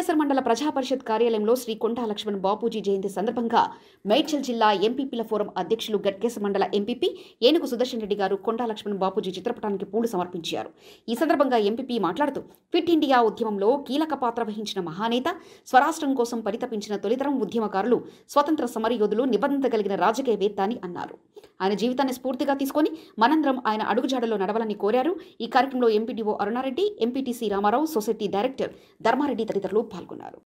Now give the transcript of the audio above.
గట్కేసర్ మండల ప్రజా పరిషత్ కార్యాలయంలో శ్రీ కొండా లక్ష్మణ్ బాపూజీ జయంతి సందర్భంగా మేడ్చల్ జిల్లా ఎంపీపీల ఫోరం అధ్యక్షులు గట్కేసర్ మండల ఎంపీపీ ఏనుగు సుదర్శన్ రెడ్డి గారు కొండా లక్ష్మణ్ బాపూజీ చిత్రపటానికి పూలు సమర్పించారు ఈ సందర్భంగా ఎంపీపీ మాట్లాడుతూ ఫిట్ ఇండియా ఉద్యమంలో కీలక పాత్ర వహించిన మహానేత స్వరాష్ట్రం కోసం పరితపించిన తొలితరం ఉద్యమకారులు స్వతంత్ర సమరయోధులు నిబద్ధత కలిగిన రాజకీయవేత్త అని అన్నారు ఆయన జీవితాన్ని స్ఫూర్తిగా తీసుకొని మనందరం ఆయన అడుగుజాడలో నడవాలని కోరారు ఈ కార్యక్రమంలో MPDO Aruna Reddy MPTC Rama Rao society director Dharma Reddy తదితరులు పాల్గొన్నారు